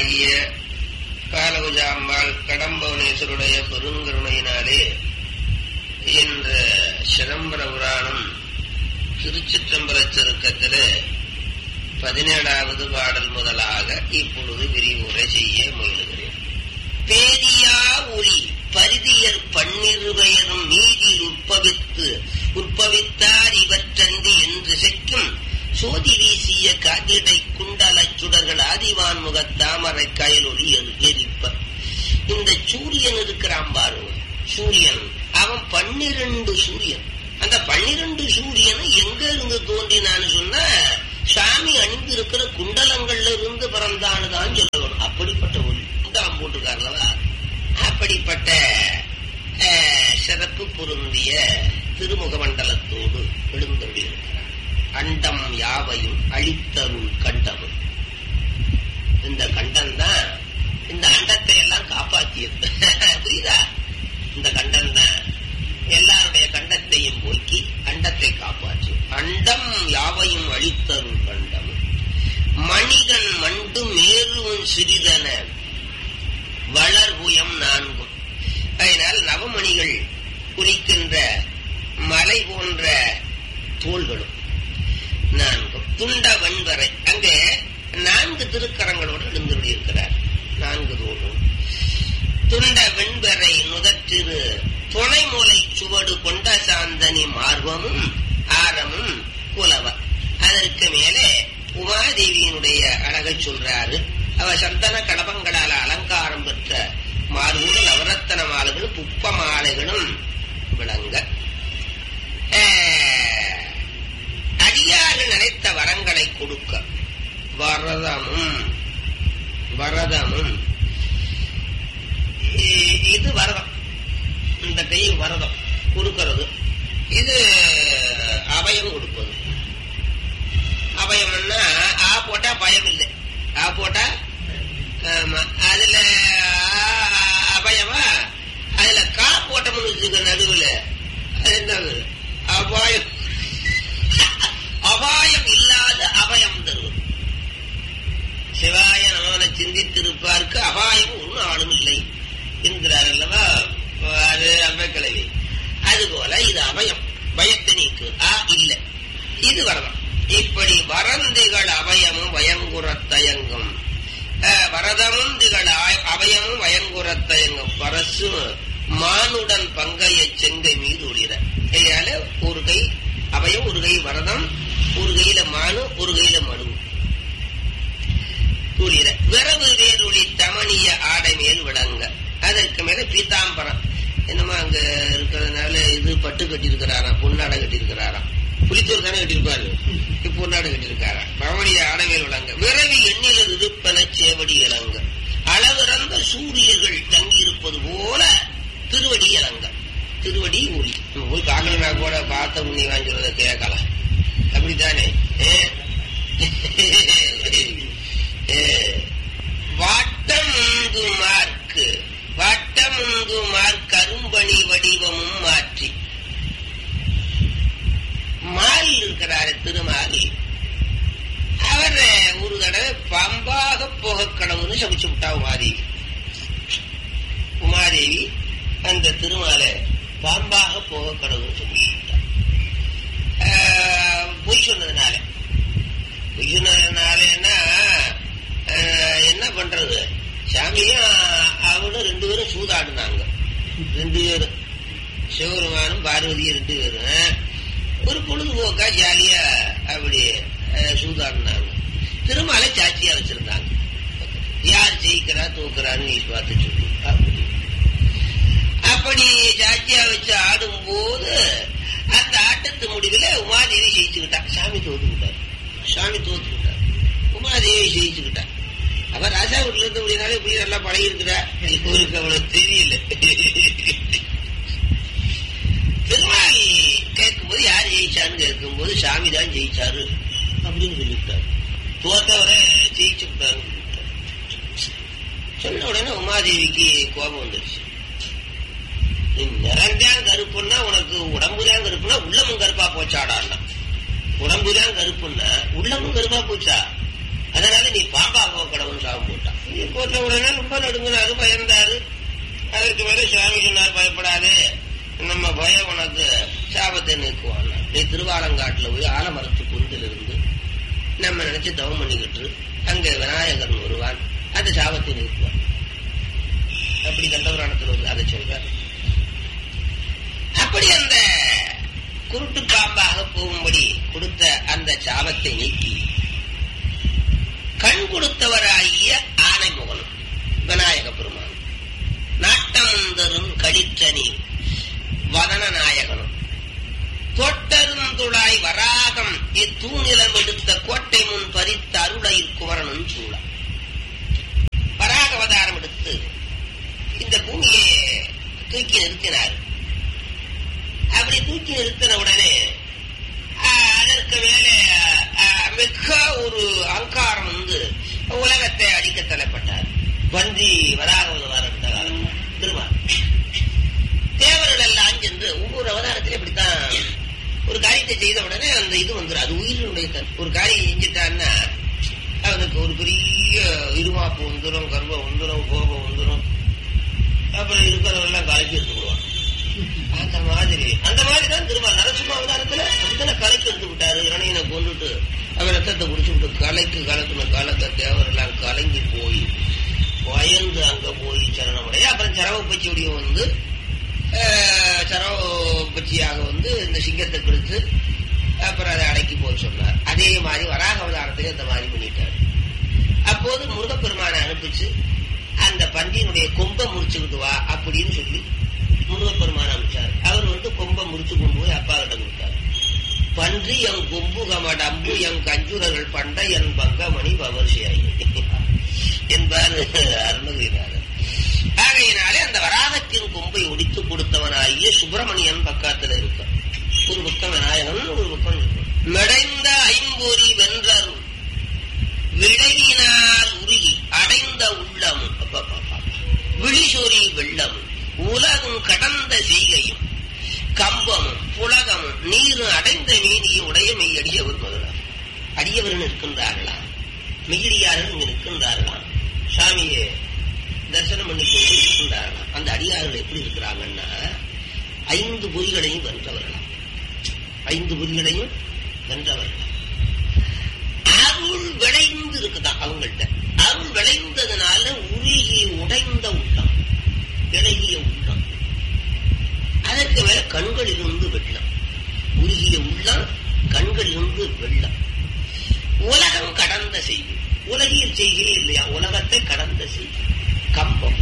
ஆகிய காலகுஜாம்பாள் கடம்பவனேஸ்வருடைய பெருங்கருணையினாலே என்ற சிதம்பர புராணம் திருச்சிற்றம்பல சருக்கத்திலே பதினேழாவது பாடல் முதலாக இப்பொழுது விரிவுரை செய்ய முயலுகிறேன் பேரியா ஒளி பரிதியர் பன்னிருபெயரும் மீதில் உற்பவித்து உற்பவித்தார் இவற்றன்று என்று செக்கும் சோதி வீசிய காதிடை குண்டல சுடர்கள் ஆதிவான் முக தாமரை கயல் ஒளி எரிப்ப இந்த சூரியன் இருக்கிறான் பாருங்க சூரியன் அவன் பன்னிரண்டு சூரியன் அந்த பன்னிரண்டு சூரியன் எங்க இருந்து தோன்றினான்னு சொன்னா சாமி அணிந்து இருக்கிற குண்டலங்கள்ல இருந்து பிறந்தானுதான் சொல்லணும் அப்படிப்பட்ட ஒளி குண்டாம் போட்டுக்காரலவா அப்படிப்பட்ட சிறப்பு பொருந்திய திருமுக மண்டலத்தோடு எழுந்தொழி இருக்கிறார் அண்டம் யாவையும் அழித்தருள் கண்டமும் இந்த கண்டம் தான் இந்த அண்டத்தை எல்லாம் காப்பாற்றியது புரியுதா இந்த கண்டம் தான் எல்லாருடைய கண்டத்தையும் போக்கி அண்டத்தை காப்பாற்று அண்டம் யாவையும் அழித்தருள் கண்டம் மணிகன் மண்டு மேருவும் சிறிதன வளர்புயம் நான்கும் அதனால் நவமணிகள் குறிக்கின்ற மலை போன்ற தோள்களும் நான்கும் துண்ட வன்வரை அங்கே நான்கு திருக்கரங்களோடு எழுந்துள்ளி இருக்கிறார் நான்கு தோளும் துண்ட வெண்பறை நுதற்றிரு துணை மூலை சுவடு கொண்ட சாந்தனி மார்பமும் ஆரமும் குலவ அதற்கு மேலே உமாதேவியினுடைய அழகை சொல்றாரு அவ சந்தன கடபங்களால அலங்காரம் பெற்ற மார்போடு நவரத்தன மாலைகளும் புப்ப மாலைகளும் விளங்க அடியார்கள் நினைத்த வரங்களை கொடுக்க வரதமும் வரதமும் இது வரதம் இந்த கை வரதம் கொடுக்கிறது இது அபயம் கொடுப்பது அபயம்னா ஆ போட்டா பயம் இல்லை ஆ போட்டா ஆமா அதுல அபயமா அதுல கா போட்டோம்னு வச்சுக்க நடுவில் அது என்ன அபாயம் அபாயம் இல்லாத அபயம் தருவது சிவாய நமன சிந்தித்திருப்பாருக்கு அபாயம் ஒரு நாளும் இல்லை என்கிறார் அல்லவா அது அம்பக்கிழவி அதுபோல இது அபயம் பயத்தை நீக்கு ஆ இல்லை இது வரலாம் இப்படி வரந்துகள் அபயமும் வயங்குறத்தயங்கும் வரதமும் திகள் அபயமும் வயங்குறத்தயங்கும் பரசு மானுடன் பங்கைய செங்கை மீது ஒளிர கையால ஒரு கை அபயம் ஒரு கை வரதம் ஒரு கையில மானு ஒரு கையில மனு ஒளிர விரவு வேரொளி தமணிய ஆடை மேல் விளங்க அதற்கு மேல பீதாம்பரம் என்னமா அங்க இருக்கிறதுனால இது பட்டு கட்டி இருக்கிறாராம் பொன்னாடை கட்டி இருக்கிறாராம் புளித்தூர் தானே கட்டியிருப்பாரு பொன்னாடை கட்டியிருக்காராம் பவனிய ஆடவேல் விளங்க விரவி எண்ணில இருப்பன சேவடி இளங்க அளவிறந்த சூரியர்கள் தங்கி இருப்பது போல திருவடி இளங்க திருவடி ஒளி நம்ம போய் பார்க்கலனா கூட பார்த்த உண்ணி வாங்கிக்கிறத கேட்கலாம் அப்படித்தானே வாட்டமுந்து மார்க்கு வாட்டமுந்து மார்க் கரும்பணி வடிவமும் மாற்றி மால் இருக்கிறாரு திருமாலி அவர் ஒரு தடவை பம்பாக போக கடவுள்னு சபிச்சு விட்டா உமாதேவி உமாதேவி அந்த திருமாலை பாம்பாக போக கடவுள்னு சபிச்சு விட்டா பொய் சொன்னதுனால பொய் சொன்னதுனாலன்னா என்ன பண்றது சாமியும் அவனும் ரெண்டு பேரும் சூதாடினாங்க ரெண்டு பேரும் சிவபெருமானும் பார்வதியும் ரெண்டு பேரும் ஒரு பொழுதுபோக்கா ஜாலியா அப்படி சூதாடினாங்க திருமாலை சாட்சியா வச்சிருந்தாங்க யார் ஜெயிக்கிறா தூக்குறான்னு நீ பார்த்து சொல்லு அப்படி அப்படி சாட்சியா வச்சு ஆடும் போது அந்த ஆட்டத்து முடிவில் உமாதேவி ஜெயிச்சுக்கிட்டா சாமி தோத்துக்கிட்டார் சாமி தோத்துக்கிட்டார் உமாதேவி ஜெயிச்சுக்கிட்டா அவ ராஜா வீட்டுல இருந்து அப்படினாலே இப்படி நல்லா பழகி இருக்கிறா இவருக்கு அவ்வளவு தெரியல திருமால் கேட்கும்போது யார் ஜெயிச்சான்னு கேட்கும்போது சாமி தான் ஜெயிச்சாரு அப்படின்னு சொல்லிவிட்டார் தோத்தவரை ஜெயிச்சு விட்டாருன்னு சொல்லிவிட்டார் சொன்ன உடனே உமாதேவிக்கு கோபம் வந்துருச்சு நிறந்தான் கருப்புன்னா உனக்கு உடம்புதான் கருப்புனா உள்ளமும் கருப்பா போச்சாடான்னா உடம்புதான் கருப்புன்னா உள்ளமும் கருப்பா போச்சா அதனால நீ பாம்பா போக கடவுள் பாம்பு போட்டான் இது போட்ட உடனே ரொம்ப நடுங்கினாரு பயந்தாரு அதற்கு மேல சுவாமி சொன்னார் பயப்படாதே நம்ம பயம் உனக்கு சாபத்தை நீக்குவான் நீ திருவாலங்காட்டுல போய் ஆலமரத்து குந்தில் இருந்து நம்ம நினைச்சு தவம் பண்ணிக்கிட்டு அங்க விநாயகர் வருவான் அந்த சாபத்தை நீக்குவான் அப்படி கண்டபுராணத்தில் வருது அதை சொல்றார் அப்படி அந்த குருட்டு பாம்பாக போகும்படி கொடுத்த அந்த சாபத்தை நீக்கி கண் கொடுத்தவராகிய ஆனைமுகன் விநாயக பெருமான் நாட்டமுந்தரும் கடிற்றனி வதன நாயகனும் தொட்டருந்துளாய் வராகம் இத்தூணிலம் எடுத்த கோட்டை முன் பறித்த அருளையில் குமரனும் சூழ வராக அவதாரம் எடுத்து இந்த பூமியை தூக்கி நிறுத்தினார் அப்படி தூக்கி நிறுத்தின உடனே ஆஹ், அதற்கு மேலே ஆஹ், மிக ஒரு அங்காரம் வந்து உலகத்தை அடிக்க தலைப்பட்டார் பந்தி வராக அவதாரம் எடுத்த காலம் திருமால் தேவர்கள் எல்லாம் சென்று ஒவ்வொரு அவதாரத்திலும் இப்படித்தான் ஒரு காரியத்தை செய்த உடனே அந்த இது வந்துடும் அது உயிரினுடைய தன் ஒரு காரியம் செஞ்சுட்டான்னா அவனுக்கு ஒரு பெரிய இருமாப்பு வந்துடும் கர்ப்பம் வந்துடும் கோபம் வந்துடும் அப்புறம் இருக்கிறவெல்லாம் கலைக்கு எடுத்து விடுவான் அந்த மாதிரி அந்த மாதிரி தான் திரும்ப நரசிம்ம அவதாரத்துல அப்படித்தானே கலைக்கு எடுத்து விட்டாரு இரணீனை கொண்டுட்டு அவன் ரத்தத்தை குடிச்சு விட்டு கலைக்கு கலக்குன கலக்க தேவரெல்லாம் கலங்கி போய் பயந்து அங்க போய் சரணமடைய அப்புறம் சரவ பச்சியுடைய வந்து அஹ், சரவ பச்சியாக வந்து இந்த சிங்கத்தை பிடித்து அப்புறம் அதை அடக்கி போய் சொன்னார் அதே மாதிரி வராக அவதாரத்தையும் அந்த மாதிரி பண்ணிட்டாரு அப்போது முருகப்பெருமானை அனுப்பிச்சு அந்த பன்றியினுடைய கொம்பை முறிச்சுக்கிட்டு வா அப்படின்னு சொல்லி முருகப்பெருமான் அனுப்பிச்சார் அவர் வந்து கொம்பை முறிச்சு கொண்டு போய் அப்பா கிட்ட கொடுத்தார் பன்றி என் கொம்பு கமடம்பு என் கஞ்சுரர்கள் பண்ட என் பங்கமணி பவர்ஷியாகி என்பார் அருணகிரிநாதர் ஆகையினாலே அந்த வராகத்தின் கொம்பை ஒடித்து கொடுத்தவனாகிய சுப்பிரமணியன் பக்கத்துல இருக்கான் ஒரு பக்கம் விநாயகன் ஒரு பக்கம் இருக்கான். மெடைந்த ஐம்பொறி வென்றருள் விளைவினால் உருகி அடைந்த உள்ளமும் அப்பப்பப்பா. விழிசொறி வெள்ளமும் உலகும் கடந்த செய்கையும் கம்பமும் புலகமும் நீரும் அடைந்த மீனியும் உடைய மெய் அடியவர் முதலார் அடியவர்கள் இருக்கின்றார்களாம் மெய்யடியார்கள் இங்கு நிற்கின்றார்களாம் சாமியை தரிசனம் பண்ணி கொண்டு இருக்கின்றார்களாம் அந்த அடியார்கள் எப்படி இருக்கிறாங்கன்னா ஐந்து பொறிகளையும் வென்றவர்களாம் ஐந்து பொறிகளையும் வென்றவர்களாம் அருள் விளைந்து இருக்குதான் அவங்கள்ட்ட அருள் விளைந்ததுனால உருகி உடைந்த உள்ளம் இழகிய உள்ளம் அதற்கு மேல கண்களிலிருந்து வெள்ளம் உருகிய உள்ளம் கண்களிலிருந்து வெள்ளம் உலகம் கடந்த செய்தி உலகியல் செய்தியே இல்லையா உலகத்தை கடந்த செய்தி கம்பம்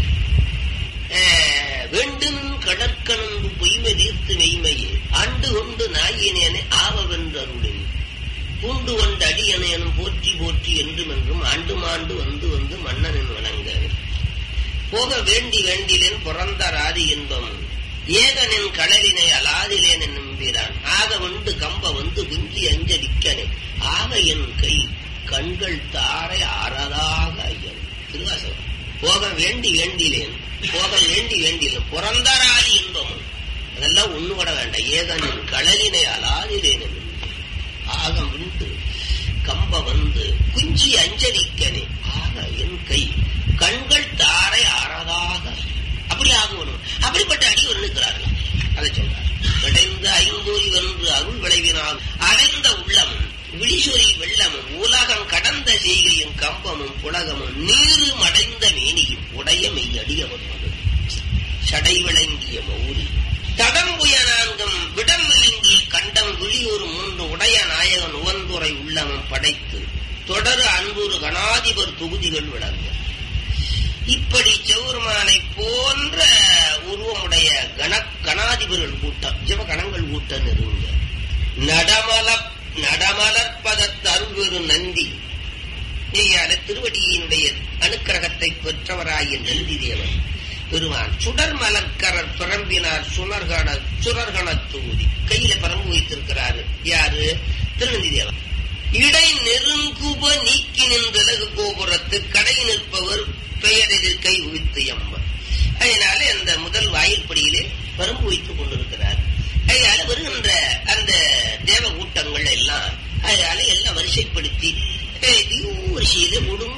ஆஹ், வேண்டும் கடற்கணந்து பொய்மை தீர்த்து மெய்மையே ஆண்டு கொண்டு நாயினேனே ஆவவென்றருளின் பூண்டு கொண்ட அடியனையனும் போற்றி போற்றி என்றும் என்றும் ஆண்டு மாண்டு வந்து வந்து மன்னனின் வணங்க போக வேண்டி வேண்டிலேன் பிறந்த ராதி இன்பம் ஏகனின் களரினை அலாதிலேன் நம்பிறான் ஆக வந்து கம்ப வந்து குஞ்சி அஞ்சடிக்கனே ஆக என் கை கண்கள் தாரை ஆறதாக ஐயன் திருவாசகம் போக வேண்டி வேண்டிலேன் போக வேண்டி வேண்டிலேன் பிறந்த ராதி இன்பமும் அதெல்லாம் ஒண்ணு கூட வேண்டாம் ஏகனின் களரினை அலாதிலேன் நம்பி ஆகம் விண்டு கம்ப வந்து குஞ்சி அஞ்சலிக்கனே ஆக என் கை கண்கள் தாரை ஆறதாக அப்படி ஆகணும் அப்படிப்பட்ட அடி இருக்கிறார்கள் அதை சொல்றார் விடைந்த ஐந்தூரி வென்று அருள் விளைவினால் அடைந்த உள்ளமும் விழிசொறி வெள்ளமும் உலகம் கடந்த செய்கையும் கம்பமும் புலகமும் நீரும் அடைந்த மேனியும் உடைய மெய்யடியவர் மகள் சடை விளங்கிய மௌரி தடம்புய நான்கும் விடம் விளங்கிய கண்டம் விழியூர் மூன்று உடைய நாயகன் உவந்துரை உள்ளமும் படைத்து தொடர் அன்புறு கணாதிபர் தொகுதிகள் விளங்க இப்படி செவுருமானை போன்ற உருவமுடைய கண கணாதிபர்கள் கூட்டம் ஜிவகணங்கள் கூட்டம் நெருங்க நடமல நடமலர்பதத்து அருள்வெரு நந்தி நீயால திருவடியினுடைய அனுக்கிரகத்தை பெற்றவராகிய நந்தி தேவன் பெருமான் சுடர் மலர்கரர் பிறம்பினார் சுனர்கண சுரர்கண தொகுதி கையில பரம்பு வைத்திருக்கிறாரு யாரு திருநந்தி தேவன் இடை நெருங்குப நீக்கி நின்றலகு கோபுரத்து கடை நிற்பவர் பெயரில் கை உவித்து எம்பர் அதனால அந்த முதல் வாயிற்படியிலே பரும்பு வைத்துக் கொண்டிருக்கிறார் அதனால வருகின்ற அந்த தேவ கூட்டங்கள் எல்லாம் அதனால எல்லாம் வரிசைப்படுத்தி வரிசையிலே ஒடுங்காக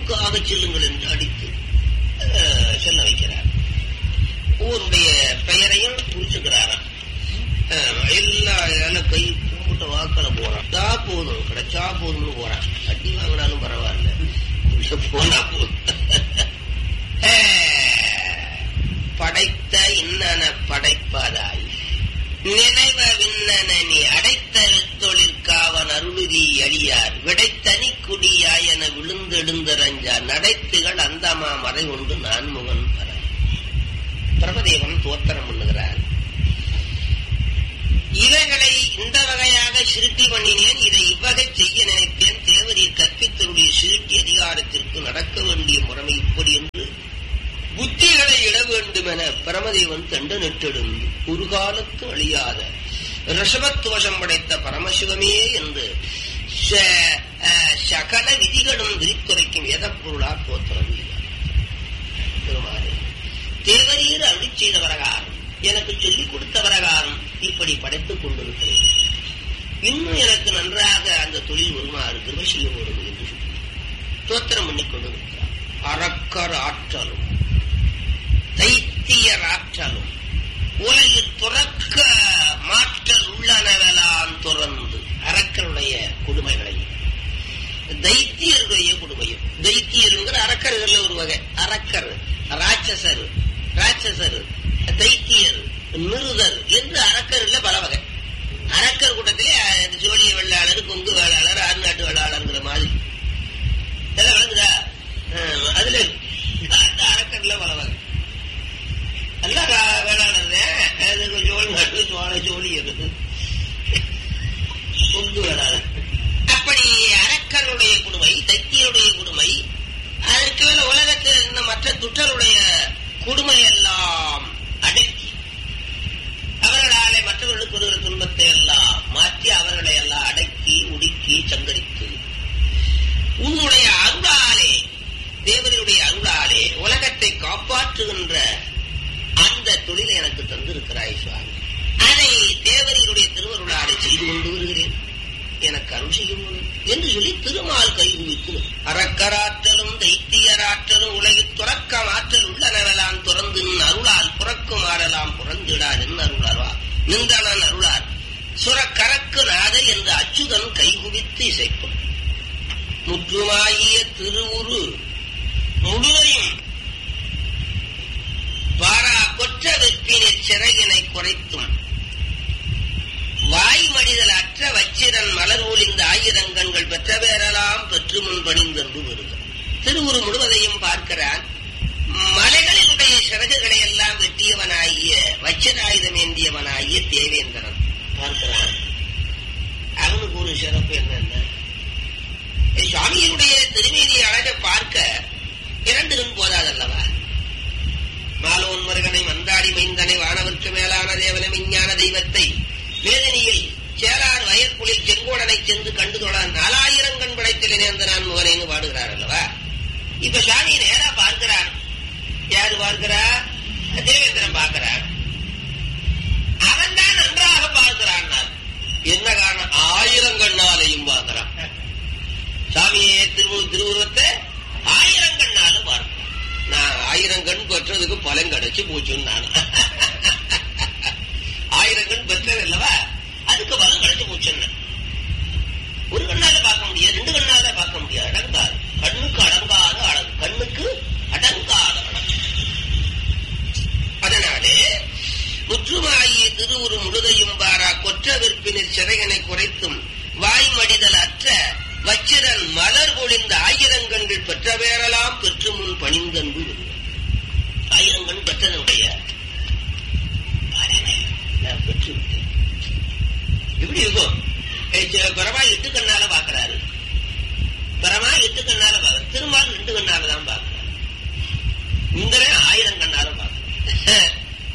செல்லுங்கள் என்று அடித்து அஹ், செல்ல வைக்கிறார் ஊருடைய பெயரையும் குறிச்சுக்கிறாராம் அஹ், எல்லா எல்லா கை கும்பிட்ட வாக்கில போறான் தா போதும் கிடைச்சா போதும்னு போறான் அடி வாங்கினாலும் பரவாயில்ல உள்ள போனா போதும் அஹ், படைத்த இன்னன படைப்பதாய் நினைவ விண்ணன நீ அடைத்த தொழிற்காவன் அருளுதி அடியார் விடைத்தனி குடியாயன விழுந்தெடுந்தரஞ்சார் நடைத்துகள் அந்தமா மறை உண்டு நான்முகன் பர பிரபதேவன் தோத்திரம் பண்ணுகிறார் இவைகளை இந்த வகையாக சிருட்டி பண்ணினேன் இதை இவ்வகை செய்ய நினைத்தேன் தேவரீர் கற்பித்தருடைய சிருட்டி அதிகாரத்திற்கு நடக்க வேண்டிய முறைமை இப்படி என்று புத்திகளை இட வேண்டும் என பரமதேவன் தண்டு நெட்டெடுந்து ஒரு காலத்து அழியாத ரிஷபத்துவசம் படைத்த பரமசிவமே என்று ச- அஹ் சகல விதிகளும் விரித்துரைக்கும் வேதப்பொருளா தோத்திரம் செய்தார். பெருமாளே தேவரீர் அருளி செய்த பிரகாரம் எனக்கு சொல்லிக் கொடுத்த பிரகாரம் இப்படி படைத்துக் கொண்டிருக்கிறேன் இன்னும் எனக்கு நன்றாக அந்த தொழில் வருமாறு கிருபை செய்ய வேண்டும் என்று சொல்லி தோத்திரம் பண்ணிக் கொண்டிருக்கிறார் அறக்கர் ஆற்றலும் தைத்தியர் ஆற்றலும் உலகில் துறக்க மாற்றல் உள்ளனவெல்லாம் துறந்து அரக்கருடைய கொடுமைகளையும் தைத்தியருடைய கொடுமையும் தைத்தியருங்கிற அரக்கர்கள் ஒரு வகை அரக்கர் ராட்சசர் ராட்சசர் தைத்தியர் நிருதர் என்று அரக்கர்ல பல வகை அரக்கர் கூட்டத்திலே அஹ், ஜோலிய வெள்ளாளர் கொங்கு வேளாளர் ஆறுநாட்டு வேளாளர்ங்கிற மாதிரி இதெல்லாம் விளங்குதா அஹ், அதுல அந்த அரக்கர்ல பல வகை எல்லாம் ரா- வேளாளர் தான். அதுக்கு ஜோல் நாட்டு சோழ ஜோலி இருக்கு கொங்கு வேளாளர் அப்படி அரக்கருடைய கொடுமை தைத்தியருடைய கொடுமை அதற்கு மேல உலகத்தில் இருந்த மற்ற துட்டருடைய கொடுமை எல்லாம் அடக்கி அவர்களாலே மற்றவர்களுக்கு வருகிற துன்பத்தை எல்லாம் மாற்றி அவர்களை எல்லாம் அடக்கி உடுக்கி சங்கரித்து உன்னுடைய அருளாலே தேவனுடைய அருளாலே உலகத்தை காப்பாற்றுகின்ற அந்த தொழிலை எனக்கு தந்திருக்கிறாய் சுவாமி அதை தேவரியுடைய திருவருளாலே செய்து கொண்டு வருகிறேன் எனக்கு அருள் செய்யும் என்று சொல்லி திருமால் கை குவித்து அறக்கராற்றலும் தைத்தியராற்றலும் உலகில் துறக்கம் ஆற்றல் உள்ளனவெல்லாம் துறந்து நின் அருளால் புறக்கும் ஆறலாம் புறந்திடார் என் அருளாரா நின்றனன் அருளார் சுரக்கரக்கு நாத என்று அச்சுதன் கைகுவித்து இசைக்கும் முற்றுமாகிய திருவுரு முழுவதையும் பாரா கொற்ற வெற்பினிற் சிறகினை குறைத்தும் வாய் மடிதல் அற்ற வச்சிரன் மலர் ஒளிந்த ஆயிரங்கண்கள் பெற்ற பேரெல்லாம் பெற்று முன் பணிந்தென்று வருகிறார் திருவுரு முழுவதையும் பார்க்கிறான் மலைகளினுடைய சிறகுகளை எல்லாம் வெட்டியவனாகிய வச்சிராயுதம் ஏந்தியவனாகிய தேவேந்திரன் பார்க்கிறான் அவனுக்கு ஒரு சிறப்பு என்னன்னா சுவாமியினுடைய திருமேனி அழகை பார்க்க இரண்டு கண் போதாதல்லவா மாலோன் மருகனை மந்தாடி மைந்தனை வானவர்க்கு மேலான தேவன விஞ்ஞான தெய்வத்தை வேதனையில் சேரார் வயற்குளில் செங்கோடனை சென்று கண்டு தொழ நாலாயிரம் கண் படைத்தில் நேர்ந்த நான் முகனேன்னு பாடுகிறார் அல்லவா இப்ப சாமி நேரா பார்க்கிறான் யாரு பார்க்கிறா தேவேந்திரன் பார்க்கிறான் அவன் தான் நன்றாக பார்க்கிறான் என்ன காரணம் ஆயிரம் கண்ணாலையும் பார்க்கிறான் சாமியே திரு திருவுருவத்தை ஆயிரம் கண்ணாலும் பார்க்கிறான் நான் ஆயிரம் கண் பெற்றதுக்கு பலன் கிடைச்சு போச்சுன்னு நான் ஆயிரம் கண் பெற்றது அல்லவா அதுக்கு பலன் கிடைச்சு போச்சுன்னு ஒரு கண்ணால பார்க்க முடியாது ரெண்டு கண்ணால பார்க்க முடியாது அடங்காது கண்ணுக்கு அடங்காத அழகு கண்ணுக்கு அடங்காத அழகு அதனாலே முற்றுமாயி திருவுரு முழுதையும் பாரா கொற்ற விற்பினில் சிறையனை குறைத்தும் வாய்மடிதல் அற்ற வச்சிரன் மலர் பொழிந்த ஆயிரங்கண்கள் பெற்ற பேரெல்லாம் பெற்று முன் பணிந்தன்பு வருவார். ஆயிரங்கண் பெற்றதனுடைய பலனை நான் பெற்று விட்டேன் எப்படி இருக்கும் ஏய், சில பரமா எட்டு கண்ணால பாக்குறாரு பரமா எட்டு கண்ணால பாக்குறாரு திருமால் ரெண்டு கண்ணால தான் பாக்குறாரு இந்தரே ஆயிரம் கண்ணால பாக்குறாரு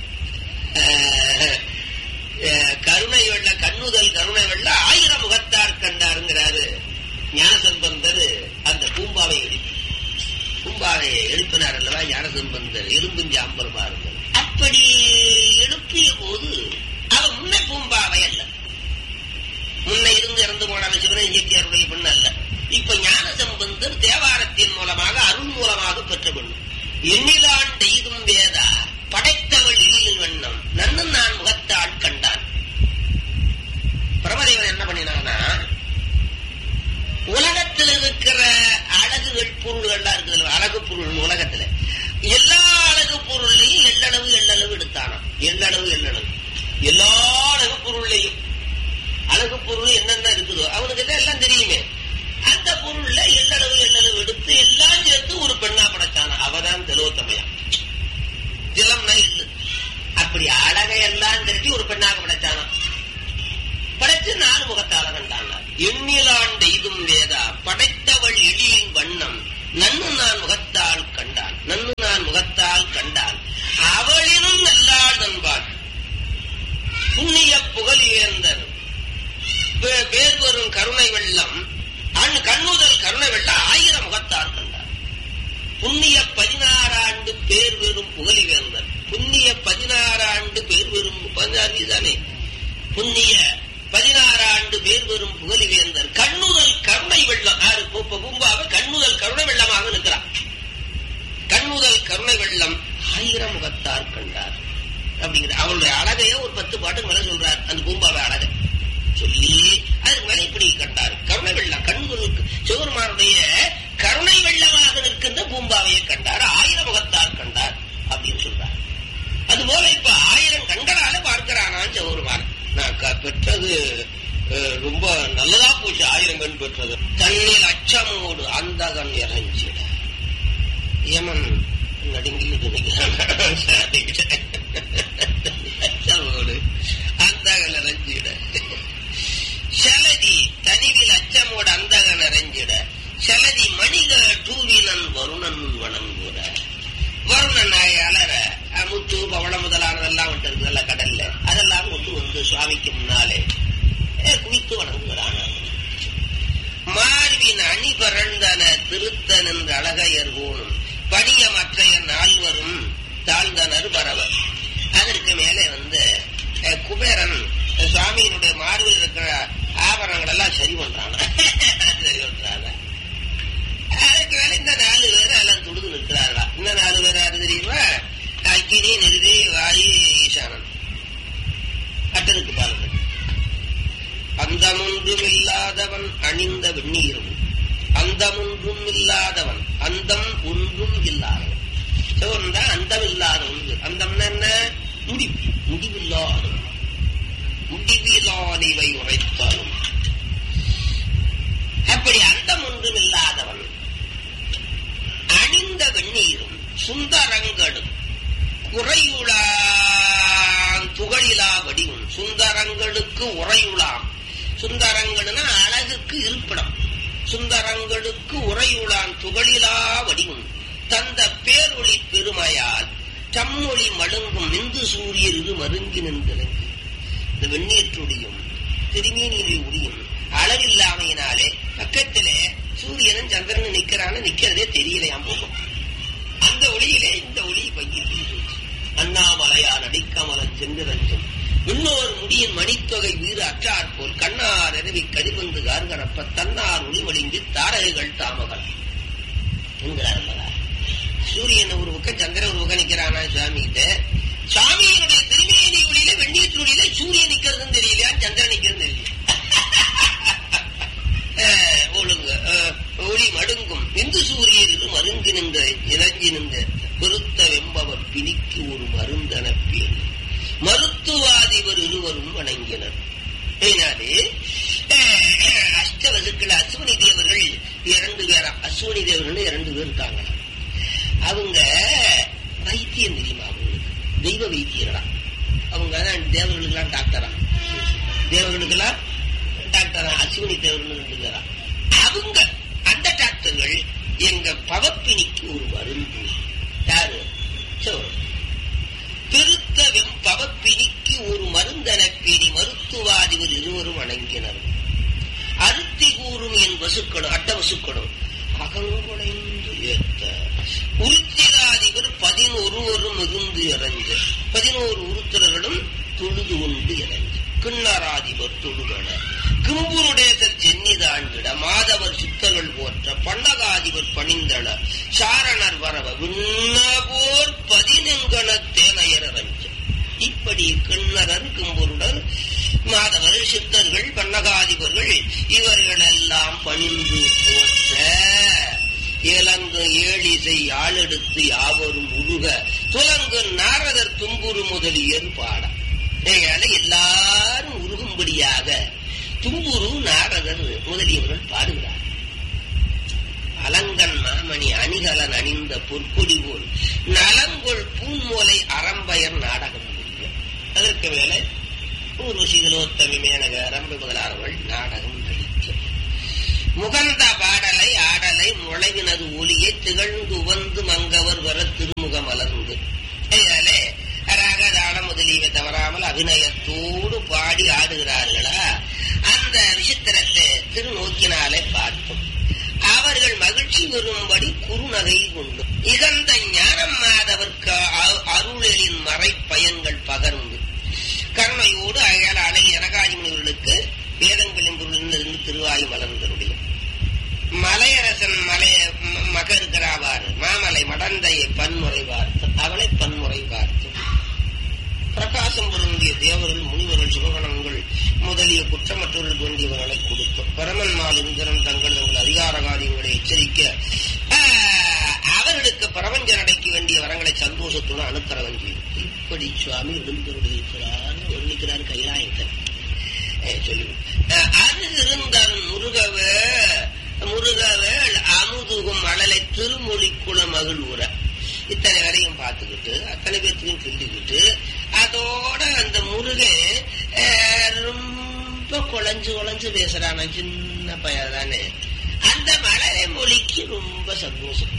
கருணை வெள்ள கண்ணுதல் கருணை வெள்ள ஆயிரம் முகத்தார் கண்டாருங்கிறாரு ஞானசம்பந்தர் அந்த பூம்பாவை எழுப்பி பூம்பாவை எழுப்பினார் அல்லவா ஞானசம்பந்தர் எறும்பும் ஜாம்பரமா இருந்தது அப்படி எழுப்பிய போது அவன் முன்ன பூம்பாவை அல்ல முன்ன இருந்து இறந்து போன சிவன இயக்கியாருடைய பெண் அல்ல இப்ப ஞானசம்பந்தர் தேவாரத்தின் மூலமாக அருள் மூலமாக எண்ணிலான் தெய்தும் வேதா படைத்தவள் எழில் வண்ணம் நன்னு நான் முகத்தாள் கண்டான் பிரமதேவன் என்ன பண்ணினான்னா உலகத்தில் இருக்கிற அழகுகள் பொருள்கள்லாம் இருக்குதுல்ல அழகு பொருள் உலகத்துல எல்லா அழகு பொருளையும் எள்ளளவு எள்ளளவு எடுத்தானாம் எள்ளளவு எள்ளளவு எல்லா அழகு பொருளையும் அழகு பொருள் என்னென்ன இருக்குதோ அவனுக்கு எல்லாம் தெரியுமே அந்த பொருள்ல எள்ளளவு எள்ளளவு எடுத்து எல்லாம் சேர்த்து ஒரு பெண்ணா படைச்சானா அவதான் திலோத்தமையா திலம்னா இல்லு அப்படி அழகை எல்லாம் திரட்டி ஒரு பெண்ணாக படைச்சானா படைத்து நாலு முகத்தால கண்டான் எண்ணிலான் எய்தும் வேதா படைத்தவள் எழியின் வண்ணம் நன்னு நான் முகத்தால் கண்டான் நன்னு நான் முகத்தால் கண்டான் அவளினும் நல்லாள் நண்பாள் புண்ணிய புகழிவேந்தர் வே- வேர் வரும் கருணை வெள்ளம் அண் கண்ணுதல் கருணை வெள்ளம் ஆயிரம் முகத்தால் கண்டார் புண்ணிய பதினாறாண்டு பேர் வெறும் புகழிவேந்தர் புண்ணிய பதினாறாண்டு பேர் வெறும் பதினாறு தானே புண்ணிய பதினாறாண்டு பேர் வெறும் புகழிவேந்தர் கண்ணுதல் கருணை வெள்ளம் யாரு பூப்ப பூம்பாவை கண்ணுதல் கருணை வெள்ளமாக இருக்கிறார் கண்ணுதல் கருணை வெள்ளம் ஆயிரம் முகத்தார் கண்டார் அப்படிங்கிற அவளுடைய அழகைய ஒரு பத்து பாட்டு மேல சொல்றார் அந்த பூம்பாவை அழகை சொல்லி அதுக்கு மேல இப்படி கண்டார் கருணை வெள்ளம் கண்ணுதல் சிவருமானுடைய கருணை வெள்ளமாக நிற்கின்ற பூம்பாவையை கண்டார் ஆயிரம் முகத்தார் கண்டார் அப்படின்னு சொல்றார் அதுபோல இப்ப ஆயிரம் கண்களால பார்க்கிறானான் சிவருமான் நான் க- பெற்றது அஹ், ரொம்ப நல்லதா போச்சு ஆயிரம் கண் பெற்றது தன்னில் அச்சமோடு அந்தகன் இறைஞ்சிட யமன் நடுங்கில் அச்சமோடு அந்தகன் இறைஞ்சிட சலதி தனிவில் அச்சமோடு அந்தகன் இறைஞ்சிட சலதி மணிக டூவினன் வருணன் வணங்குற வருணன் அலற முத்து பவளம் முதலானதெல்லாம் விட்டு இருக்குதுல்ல கடல்ல அதெல்லாம் கொண்டு வந்து சுவாமிக்கு முன்னாலே ஏ, குவித்து வணங்குகிறான் மார்பின் அணி பரந்தன திருத்த நின்ற அழகையர் போனும் பணிய மற்றைய நால்வரும் தாழ்ந்தனர் பரவர் அதற்கு மேலே வந்து அஹ், குபேரன் சுவாமியினுடைய மார்பில் இருக்கிற ஆபரணங்கள் எல்லாம் சரி பண்றாங்க சரி பண்றாங்க அதுக்கு மேல இந்த நாலு பேர் எல்லாம் துடுது நிற்கிறார்களா இந்த நாலு பேர் யாரு தெரியுமா அக்கினி நிருதி வாயு ஈசானன் அட்டனுக்கு பாருங்க அந்தமொன்றும் இல்லாதவன் அணிந்த வெந்நீரும் அந்தமொன்றும் இல்லாதவன் அந்தம் ஒன்றும் இல்லாதவன் சிவன் தான் அந்தம் இல்லாதவன் அந்தம்னா என்ன முடிவு முடிவில்லாதவன் முடிவில்லாதவை உரைத்தாலும் அப்படி அந்தம் ஒன்றும் இல்லாதவன் அணிந்த வெந்நீரும் சுந்தரங்களும் குறையுளாம் துகளிலா வடிவும் சுந்தரங்களுக்கு உறையுளாம் சுந்தரங்கள்னா அழகுக்கு இருப்பிடம் சுந்தரங்களுக்கு உறையுளாம் துகளிலா வடிவும் தந்த பேரொளி பெருமையால் தம்மொழி மழுங்கும் மிந்து சூரியர் இரு மருங்கி நின்றிறங்கி இந்த வெந்நீற்றுடியும் திருமீனிலே ஒளியும் அளவில்லாமையினாலே பக்கத்திலே சூரியனும் சந்திரனும் நிக்கிறான்னு நிக்கிறதே தெரியலையாம் போகும் அந்த ஒளியிலே இந்த ஒளி பங்கிட்டு அண்ணாமலையார் அடிக்கமலன் சென்றிரஞ்சும் இன்னொரு முடியின் மணித்தொகை வீறு அற்றார் போல் கண்ணார் இரவி கதிர்வந்து கார்கரப்ப தன்னார் ஒளிமடிந்து தாரகைகள் தாமகள் என்கிறார் அல்லவா? சூரியன் ஒரு பக்கம் சந்திரன் ஒரு பக்கம் நிக்கிறானா சுவாமி கிட்ட சுவாமியினுடைய திருமேனி ஒளியில வெந்நீர் ஒளியில சூரியன் நிக்கிறதுன்னு தெரியலையா சந்திரன் நிக்கிறது தெரியல அஹ், ஒழுங்கு அஹ், ஒளி மடுங்கும் இந்து சூரியர் இது மருங்கி நின்ற இறங்கி நின்ற பெருத்த வெம்பவர் பிணிக்கு ஒரு மருந்தன பேர் மருத்துவாதிபர் இருவரும் வணங்கினர் இதனாலே அஹ், அஷ்டவசுக்கள் அஸ்வினி தேவர்கள் இரண்டு பேரா அஸ்வினி தேவர்கள் இரண்டு பேர் இருக்காங்களாம் அவங்க வைத்தியம் தெரியுமா அவங்களுக்கு தெய்வ வைத்தியர்களா அவங்க தான் தேவர்களுக்கெல்லாம் டாக்டரா தேவர்களுக்கெல்லாம் டாக்டரா அஸ்வினி தேவர்கள் ரெண்டு பேரா அவங்க அந்த டாக்டர்கள் எங்க பவப்பினிக்கு ஒரு மருந்து யாரு சோறு பெருத்த வெம்பவப்பினிக்கு ஒரு மருந்தனப்பினி மருத்துவாதிபர் இருவரும் வணங்கினர் அருத்தி கூறும் என் வசுக்களும் அட்ட வசுக்களும் அகங்குடைந்து ஏத்த உருத்திராதிபர் பதினொருவரும் இருந்து இறந்து பதினோரு உருத்திரர்களும் தொழுது கொண்டு இறந்து கிண்ணராதிபர் தொழுகட கிம்புருடேசர் சென்னிதாண்டிட மாதவர் சித்தர்கள் போற்ற பண்டகாதிபர் பணிந்தள சாரணர் வரவ விண்ணபோர் பதினெங்கன தேனையர் ரஞ்சம் இப்படி கிண்ணரர் கும்புருடர் மாதவர் சித்தர்கள் பன்னகாதிபர்கள் இவர்கள் எல்லாம் பணிந்து போற்ற இலங்கு ஏழிசை ஆளெடுத்து யாவரும் உருக துலங்கு நாரதர் தும்புரு முதலியர் பாட அதனால எல்லாரும் உருகும்படியாக தும்புரு நாரதர் முதலியவர்கள் பாடுகிறார் அலங்கன் மாமணி அணிகலன் அணிந்த பொற்கொடி போல் நலங்கொள் பூன்மோலை அறம்பயர் நாடகம் புரியும் அதற்கு மேலே ஊர்வசிகளோத்தமி மேனக அரம்பு முதலானவர்கள் நாடகம் நடிக்க முகந்த பாடலை ஆடலை முளைவினது ஒளியை திகழ்ந்து உவந்து மங்கவர் வர திருமுக மலர்ந்து இதனாலே ராகதான முதலியவை தவறாமல் அபிநயத்தோடு பாடி ஆடுகிறார்களா அந்த விசித்திரத்தை திருநோக்கினாலே பார்த்தோம் அவர்கள் மகிழ்ச்சி பெறும்படி குறுநகை கொண்டு இகந்த ஞானம் மாதவர்க்கு அ- அருளெழின் மறை பயன்கள் பகர்ந்து கருணையோடு அழகால அழகிய ஜனகாதி முனிவர்களுக்கு வேதங்களின் பொருளிலிருந்து திருவாயு மலர்ந்தருடைய மலையரசன் மலைய ம- மக இருக்கிறாவாறு மாமலை மடந்தையை பன்முறை பார்த்து அவளை பன்முறை பார்த்து பிரகாசம் பொருந்திய தேவர்கள் முனிவர்கள் சிவகணங்கள் முதலிய குற்றமற்றவர்களுக்கு வேண்டியவர்களை கொடுத்தோம் பரமன்மால் இந்திரன் தங்கள் தங்கள் அதிகார காரியங்களை எச்சரிக்க ஆஹ், அவர்களுக்கு பிரபஞ்ச நடைக்கு வேண்டிய வரங்களை சந்தோஷத்துடன் அனுக்கரவன் செய்து இப்படி சுவாமி எழுந்தருளியிருக்கிறார் வர்ணிக்கிறார் கைலாயத்தை அஹ், சொல்லி அஹ், அது இருந்தால் முருகவே முருகவே அமுதுகும் மழலை திருமொழி குல மகிழ்வுற இத்தனை வரையும் பார்த்துக்கிட்டு அத்தனை பேர்த்தையும் சொல்லிக்கிட்டு அதோட அந்த முருகன் அஹ், ரொம்ப குழஞ்சு குழஞ்சு பேசுறான சின்ன பையன் தானே அந்த மழலை மொழிக்கு ரொம்ப சந்தோஷம்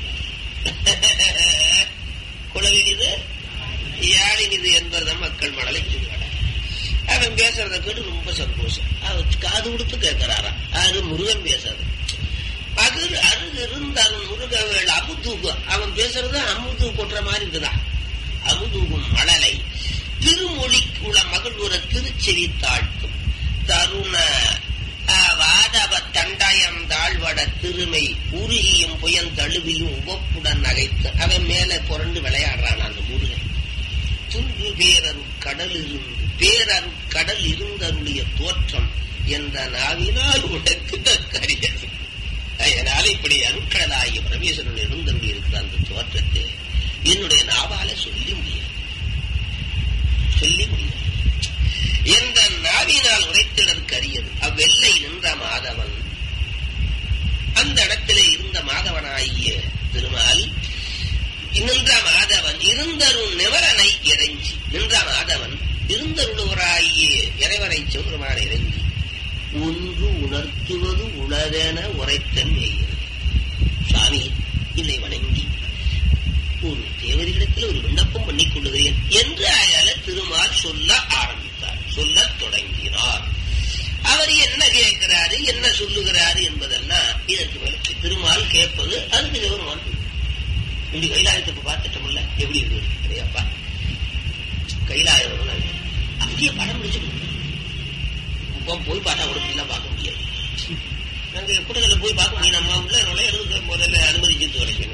குலவினிது யாழினிது என்பதை மக்கள் மழலை சொல்லுவாங்க அவன் பேசுறத கேட்டு ரொம்ப சந்தோஷம் அவன் காது கொடுத்து கேட்கிறாராம் அது முருகன் பேசுறது அது அருள் இருந்தாலும் முருகவேள் அமுதூகம் அவன் பேசுறது அமுது கொட்டுற மாதிரி இருக்குதான் அமுதூகும் மழலை திருமொழிக்குள்ள மகிழ்வுற திருச்செவி தாழ்த்தும் தருண ஆஹ், வாதவ தண்டாயம் தாழ்வட திருமை உருகியும் புயன் தழுவியும் உவப்புடன் நகைத்து அவன் மேல புரண்டு விளையாடுறான் அந்த முருகன் துன்பு பேரரு கடல் இருந்து பேரரு கடல் இருந்தருடைய தோற்றம் என்ற நாவினால் உனக்கு கரியது அதனால இப்படி அருட்கடலாகிய பரமேஸ்வரன் எழுந்தருளி இருக்கிற அந்த தோற்றத்தை என்னுடைய நாவால சொல்லி முடியாது சொல்லி முடியாது எந்த நாவினால் உரைத்திடற்கு அரியது அவ்வெல்லை நின்ற மாதவன் அந்த இடத்திலே இருந்த மாதவனாகிய திருமால் நின்ற மாதவன் இருந்தருள் நிவரனை இறைஞ்சி நின்ற மாதவன் இருந்தருளுவராகிய இறைவனை சிவபெருமான இறைஞ்சி ஒன்று உணர்த்துவது உளதென உரைத்தன் மேகிறது சாமி என்னை வணங்கி ஒரு தேவரிடத்தில் ஒரு விண்ணப்பம் பண்ணிக் கொள்ளுகிறேன் என்று அயால திருமால் சொல்ல ஆரம்பித்தார் சொல்லத் தொடங்கினார் அவர் என்ன கேட்கிறாரு என்ன சொல்லுகிறாரு என்பதெல்லாம் இதற்கு மேல திருமால் கேட்பது அதுக்கு சிவருமான் இப்படி கைலாயத்தை இப்ப பார்த்துட்டோம்ல எப்படி இருக்கு கிடையாப்பா கைலாயம் அப்படியே படம் பிடிச்சு இப்போ போய் பார்த்தா கூட இப்படிலாம் பார்க்க முடியாது நாங்க கூட்டத்தில் போய் பார்க்க முடியும் நம்ம உள்ள நுழையிறதுக்கு முதல்ல அனுமதிச்சு கிடைக்கணும்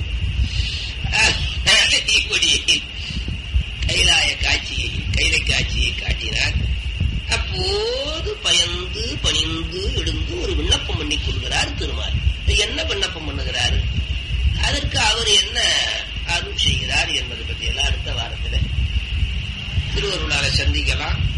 இப்படி கைலாய காட்சியை கைலை காட்சியை காட்டினார் அப்போது பயந்து பணிந்து எழுந்து ஒரு விண்ணப்பம் பண்ணி கொள்கிறார் திருமால் என்ன விண்ணப்பம் பண்ணுகிறார் அதற்கு அவர் என்ன அருள் செய்கிறார் என்பது பற்றி எல்லாம் அடுத்த வாரத்தில் திருவருளால சந்திக்கலாம்